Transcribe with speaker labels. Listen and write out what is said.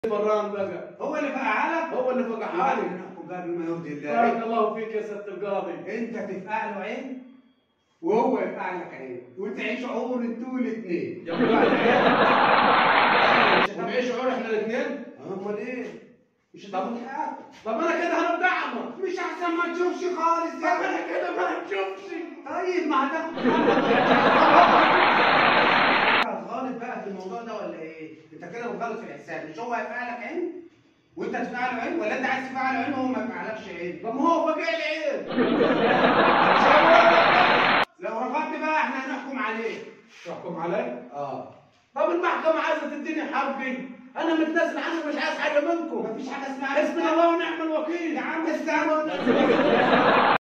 Speaker 1: فران بقى
Speaker 2: هو اللي فقعها لك
Speaker 1: هو اللي فقعها لي
Speaker 2: نحكم بقى بما يرضي
Speaker 1: بارك
Speaker 2: الله
Speaker 1: الله فيك يا ست القاضي
Speaker 2: انت تفقع له عين وهو يفقع لك عين وتعيشوا عمر انتوا الاثنين
Speaker 1: يا ابو ومعي شعور احنا الاثنين
Speaker 2: امال ايه؟ مش هتاخد حاجه
Speaker 1: طب انا كده هنبدعها
Speaker 2: مش احسن ما تشوفش خالص
Speaker 1: طب
Speaker 2: يا
Speaker 1: انا كده ما هنشوفش
Speaker 2: طيب ما هتاخد حاجه غلط بقى في الموضوع ده ولا ايه؟ انت كده بتغلط في الحساب مش هو هيفقع لك عين وانت تفقع له عين ولا انت عايز تفقع له عين وهو ما يفقعلكش عين؟
Speaker 1: طب ما هو فقع لي عين
Speaker 2: لو رفضت بقى احنا هنحكم عليه
Speaker 1: تحكم علي
Speaker 2: اه
Speaker 1: طب المحكمة عايزة تديني حقي أنا متنازل عنه مش عايز حاجة منكم
Speaker 2: مفيش حاجه اسمها
Speaker 1: حسبنا الله ونعم الوكيل
Speaker 2: يا عم استنى